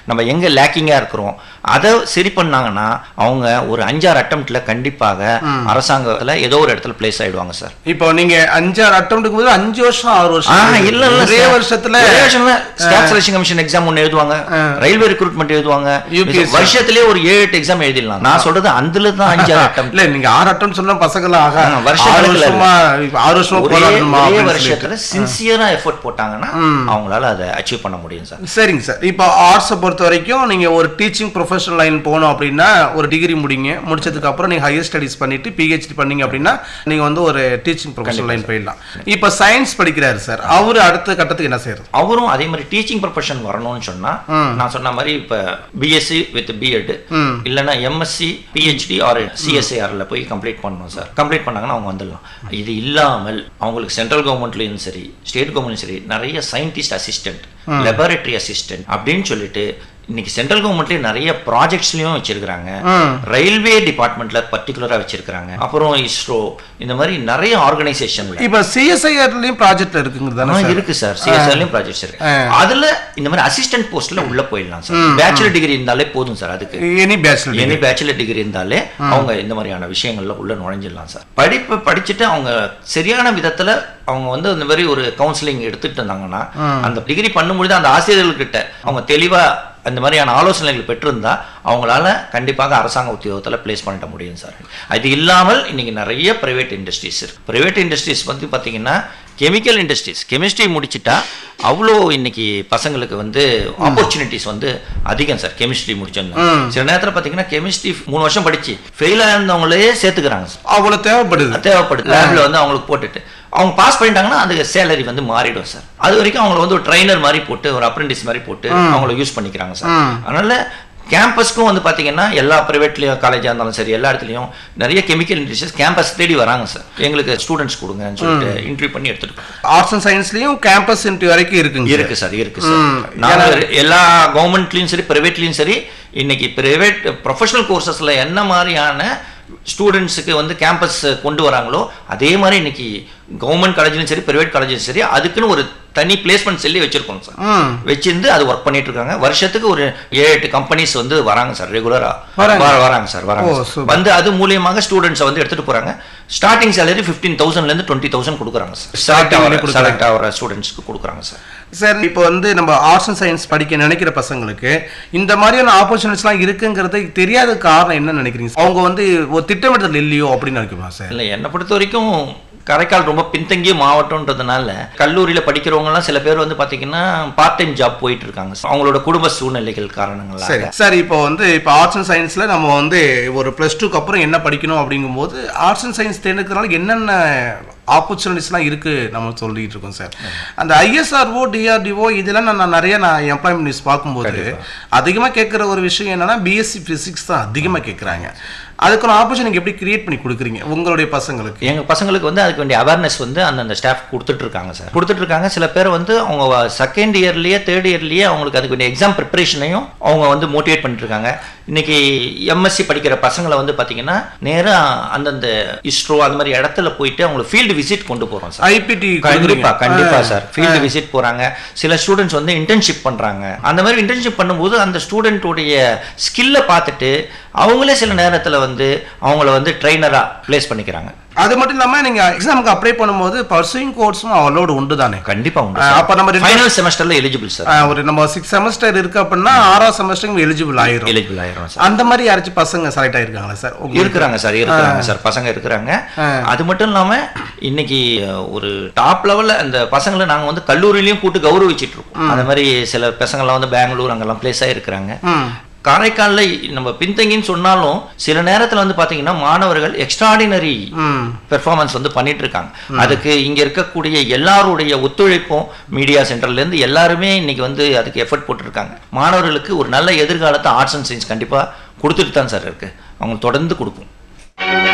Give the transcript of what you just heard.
நம்ம எங்க லேக்கிங்கா இருக்கிறோம் அதை சரி பண்ணாங்கன்னா அவங்க ஒரு அஞ்சாறு அட்டம்ப்ட்ல கண்டிப்பாக அரசாங்கத்துல ஏதோ ஒரு இடத்துல பிளேஸ் ஆயிடுவாங்க சார் இப்போ நீங்க அஞ்சாறு அட்டம் போது அஞ்சு வருஷம் ஆறு ஆ, வருஷம் இல்ல இல்ல ஒரே சார். வருஷத்துல ஒரே வருஷம்ல ஸ்டாஃப் செலக்ஷன் கமிஷன் எக்ஸாம் ஒன்னு எழுதுவாங்க ரயில்வே ரெக்ரூட்மெண்ட் எழுதுவாங்க UPSC. வருஷத்திலே ஒரு ஏழு எட்டு எக்ஸாம் எழுதிடலாம் நான் சொல்றது அதுல தான் அஞ்சு அட்டம் இல்ல நீங்க ஆறு அட்டம் சொன்னா பசங்களாம் ஆகா ஆ, வருஷ ஆறு கணக்குல வருஷமா இப்ப ஆறு வருஷமா ஒரே போராடணுமா ஒரே அப்படின்னு சொல்லிட்டு. வருஷத்துல சின்சியரா எஃபோர்ட் போட்டாங்கன்னா அவங்களால அதை அச்சீவ் பண்ண முடியும் சார் சரிங்க சார் இப்போ ஆர்ட்ஸை பொறுத்த வரைக்கும் நீங்க ஒரு டீச்சிங் ப்ரொஃபஷனல் லைன் போகணும் அப்படின்னா ஒரு டிகிரி முடிங்க முடிச்சதுக்கு அப்புறம் நீங்க ஹையர் ஸ்டடீஸ் பண்ணிட்டு பிஹெச்டி பண்ணீங்க அப்படின்னா நீங்க வந்து ஒரு டீச்சிங் ப்ரொஃபஷனல் லைன் போயிடலாம் இப்போ சயின்ஸ் படிக்கிறாரு சார் அவரு அடுத்த கட்டத்துக்கு என்ன செய்யறது அவரும் அதே மாதிரி டீச்சிங் ப்ரொஃபஷன் வரணும்னு சொன்னா நான் சொன்ன மாதிரி இப்ப பிஎஸ்சி வித் பிஎட் இல்லைன்னா எம்எஸ்சி பிஹெச்டி ஆர் சிஎஸ்ஐஆர்ல போய் கம்ப்ளீட் பண்ணணும் சார் கம்ப்ளீட் பண்ணாங்கன்னா அவங்க வந்துடலாம் இது இல்லாமல் அவங்களுக்கு சென்ட்ரல் கவர்மெண்ட்லயும் சரி ஸ்டேட் கவர்மெண்ட்லையும் சரி நிறைய சயின்டிஸ்ட் அசிஸ்டன்ட் லெபார்டரி அசிஸ்டன்ட் அப்படின்னு சொல்லிட்டு இன்னைக்கு சென்ட்ரல் கவர்மெண்ட்லயே நிறைய ப்ராஜெக்ட்ஸ்லயும் வச்சிருக்காங்க ரயில்வே டிபார்ட்மெண்ட்ல பர்டிகுலரா வச்சிருக்காங்க அப்புறம் இஸ்ரோ இந்த மாதிரி நிறைய ஆர்கனைசேஷன்ல இப்போ சிஎஸ்ஐஆர்லயும் ப்ராஜெக்ட்ல இருக்குங்கிறது தானே ஆ, சார் இருக்கு சார் சிஎஸ்ஆர்லயும் ப்ராஜெக்ட்ஸ் இருக்கு அதுல இந்த மாதிரி அசிஸ்டன்ட் போஸ்ட்ல உள்ள போயிடலாம் சார் பேச்சுலர் டிகிரி இருந்தாலே போதும் சார் அதுக்கு any bachelor any bachelor degree இருந்தாலே அவங்க இந்த மாதிரியான விஷயங்கள்ல உள்ள நுழைஞ்சிடலாம் சார் படிப்பு படிச்சுட்டு அவங்க சரியான விதத்துல அவங்க வந்து இந்த மாதிரி ஒரு கவுன்சிலிங் எடுத்துட்டு இருந்தாங்கன்னா அந்த டிகிரி பண்ணும்பொழுது அந்த ஆசிரியர்கள்கிட்ட அவங்க தெளிவா அந்த மாதிரியான ஆலோசனைகள் பெற்றிருந்தா அவங்களால கண்டிப்பாக அரசாங்க உத்தியோகத்துல பிளேஸ் பண்ணிட முடியும் சார் அது இல்லாமல் இன்னைக்கு நிறைய பிரைவேட் இண்டஸ்ட்ரீஸ் இருக்கு பிரைவேட் இண்டஸ்ட்ரீஸ் வந்து பாத்தீங்கன்னா கெமிக்கல் இண்டஸ்ட்ரீஸ் கெமிஸ்ட்ரி முடிச்சிட்டா அவ்வளோ இன்னைக்கு பசங்களுக்கு வந்து ஆப்பர்ச்சுனிட்டிஸ் வந்து அதிகம் சார் கெமிஸ்ட்ரி முடிச்சோன்னு சில நேரத்துல பாத்தீங்கன்னா கெமிஸ்ட்ரி மூணு வருஷம் படிச்சு ஃபெயில் ஆயிருந்தவங்களே சேர்த்துக்கிறாங்க சார் அவ்வளவு தேவைப்படுது தேவைப்படுது லேப்ல வந்து அவங்களுக்கு போட்டுட்டு அவங்க பாஸ் பண்ணிட்டாங்கன்னா அதுக்கு சேலரி வந்து மாறிடும் சார் அது வரைக்கும் அவங்களை வந்து ஒரு ட்ரைனர் மாதிரி போட்டு ஒரு அப்ரெண்டிஸ் மாதிரி போட்டு அவங்கள யூஸ் பண்ணிக்கிறாங்க சார் அதனால கேம்பஸ்க்கும் வந்து பாத்தீங்கன்னா எல்லா பிரைவேட்லயும் காலேஜா இருந்தாலும் சரி எல்லா இடத்துலயும் நிறைய கெமிக்கல் இண்டஸ்ட்ரீஸ் கேம்பஸ் தேடி வராங்க சார் எங்களுக்கு ஸ்டூடெண்ட்ஸ் கொடுங்கன்னு சொல்லிட்டு இன்டர்வியூ பண்ணி எடுத்துட்டு போறாங்க. ஆர்ட்ஸ் அண்ட் சயின்ஸ்லயும் கேம்பஸ் இன்டர்வியூ வரைக்கும் இருக்குங்க சார். இருக்கு சார் இருக்கு சார் நாங்க எல்லா கவர்மெண்ட்லயும் சரி பிரைவேட்லயும் சரி இன்னைக்கு பிரைவேட் ப்ரொஃபஷனல் கோர்சஸ்ல என்ன மாதிரியான ஸ்டூடெண்ட்ஸுக்கு வந்து கேம்பஸ் கொண்டு வராங்களோ அதே மாதிரி இன்னைக்கு கவர்மெண்ட் காலேஜ்லயும் சரி பிரைவேட் காலேஜ்லயும் சரி அதுக்குன்னு ஒரு தனி பிளேஸ்மெண்ட் செல்லி வச்சிருக்கோம் சார் ம் வச்சிருந்து அது ஒர்க் பண்ணிட்டு இருக்காங்க வருஷத்துக்கு ஒரு ஏழு எட்டு கம்பெனிஸ் வந்து வராங்க சார் ரெகுலரா வராங்க. வராங்க சார் வராங்க ஓ, சார். super. வந்து அது மூலியமாக ஸ்டூடெண்ட்ஸை வந்து எடுத்துட்டு போறாங்க ஸ்டார்டிங் சேலரி ஃபிஃப்டீன் தௌசண்ட்ல இருந்து டுவெண்ட்டி தௌசண்ட் கொடுக்குறாங்க சார் Starting லயே கொடுக்குறாங்க. செலக்ட் ஆகிற ஸ்டூடெண்ட்ஸ்க்கு கொடுக்குறாங்க சார் சார் இப்போ வந்து நம்ம ஆர்ட்ஸ் அண்ட் சயின்ஸ் படிக்க நினைக்கிற பசங்களுக்கு இந்த மாதிரியான ஆப்பர்ச்சுனிட்டிஸ்லாம் இருக்குங்கிறது தெரியாத காரணம் என்ன நினைக்கிறீங்க சார்? அவங்க வந்து ஒரு திட்டமிடுதல் இல்லையோ அப்படின்னு நினைக்கிறோம் சார் இல்லை என்னை பொறுத்த வரைக்கும் காரைக்கால் ரொம்ப பின்தங்கிய மாவட்டம்ன்றதுனால கல்லூரியில் படிக்கிறவங்கலாம் சில பேர் வந்து பார்த்தீங்கன்னா பார்ட் டைம் ஜாப் போயிட்டு இருக்காங்க அவங்களோட குடும்ப சூழ்நிலைகள் சரி காரணங்களாக சார் இப்போ வந்து இப்போ ஆர்ட்ஸ் அண்ட் சயின்ஸ்ல நம்ம வந்து ஒரு ப்ளஸ் டூக்கு அப்புறம் என்ன படிக்கணும் அப்படிங்கும்போது ஆர்ட்ஸ் அண்ட் சயின்ஸ் தேர்ந்தெடுக்கிறதுனால என்னென்ன ஆப்பர்ச்சுனிட்டிஸ்லாம் இருக்கு நம்ம சொல்லிட்டு இருக்கோம் சார் அந்த ஐஎஸ்ஆர்ஓ டிஆர்டிஓ இதெல்லாம் நான் நான் நிறைய நான் எம்ப்ளாய்மெண்ட் நியூஸ் பார்க்கும்போது அதிகமாக கேட்குற ஒரு விஷயம் என்னன்னா பிஎஸ்சி பிசிக்ஸ் தான் அதிகமாக கேட்குறாங்க அதுக்கான ஆப்பர்ச்சுனிட்டி எப்படி கிரியேட் பண்ணி கொடுக்குறீங்க உங்களுடைய பசங்களுக்கு எங்க பசங்களுக்கு வந்து அதுக்கு வேண்டிய அவேர்னஸ் வந்து அந்தந்த ஸ்டாஃப் கொடுத்துட்டு இருக்காங்க சார் கொடுத்துட்டு இருக்காங்க சில பேர் வந்து அவங்க செகண்ட் இயர்லயே தேர்ட் இயர்லயே அவங்களுக்கு அதுக்கு வேண்டிய எக்ஸாம் ப்ரிப்பரேஷனையும் அவங்க வந்து மோட்டிவேட் பண்ணிட்டு இருக்காங்க இன்னைக்கு எம்எஸ்சி படிக்கிற பசங்களை வந்து பாத்தீங்கன்னா நேரா அந்தந்த இஸ்ரோ அந்த மாதிரி இடத்துல போயிட்டு அவங்களுக்கு ஃபீல்டு விசிட் கொண்டு போறோம் சார் ஐபிடி கண்டிப்பா கண்டிப்பா சார் ஃபீல்டு விசிட் போறாங்க சில ஸ்டூடெண்ட்ஸ் வந்து இன்டர்ன்ஷிப் பண்றாங்க அந்த மாதிரி இன்டர்ன்ஷிப் பண்ணும்போது அந்த ஸ்டூடெண்ட்டுடைய ஸ்கில்லை பார்த்துட்டு அவங்களே சில நேரத்துல வந்து அவங்கள வந்து ட்ரைனரா ப்ளேஸ் பண்ணிக்கிறாங்க அது மட்டும் இல்லாம நீங்க எக்ஸாமுக்கு அப்ளை பண்ணும்போது பர்சூயிங் கோர்ஸும் அலோடு உண்டு தானே கண்டிப்பா உண்டு ஆ, அப்ப நம்ம ரெண்டு- ஃபைனல் செமஸ்டர்ல எலிஜிபிள் சார் ஆஹ் ஒரு நம்ம சிக்ஸ் செமஸ்டர் இருக்கு அப்படின்னா ஆறாவது செமஸ்டருக்கு எலிஜிபிள் ஆயிரும் எலிஜிபிள் ஆயிரும் சார் அந்த மாதிரி யாராச்சும் பசங்க செலக்ட் ஆயிருக்காங்களா சார் உங்களுக்கு? இருக்கிறாங்க சார் இருக்கிறாங்க சார் பசங்க இருக்கிறாங்க அது மட்டும் இல்லாம இன்னைக்கு அஹ், ஒரு டாப் லெவல்ல அந்த பசங்களை நாங்க வந்து கல்லூரியிலயும் கூட்டு கௌரவிச்சிட்டு இருக்கோம் அந்த மாதிரி சில பசங்கள்லாம் வந்து பெங்களூர் அங்கெல்லாம் பிளேஸ் ஆயிருக்கிறாங்க ம் காரைக்கால்ல நம்ம பின்தங்கின்னு சொன்னாலும் சில நேரத்துல வந்து பாத்தீங்கன்னா மாணவர்கள் எக்ஸ்ட்ராடினரி ம் பெர்ஃபார்மன்ஸ் வந்து பண்ணிட்டு இருக்காங்க அதுக்கு இங்க இருக்கக்கூடிய எல்லாருடைய ஒத்துழைப்பும் மீடியா சென்டர்ல இருந்து எல்லாருமே இன்னைக்கு வந்து அதுக்கு எஃபர்ட் போட்டிருக்காங்க மாணவர்களுக்கு ஒரு நல்ல எதிர்காலத்தை ஆர்ட்ஸ் அண்ட் சயின்ஸ் கண்டிப்பா கொடுத்துட்டு தான் சார் இருக்கு அவங்க தொடர்ந்து கொடுக்கும்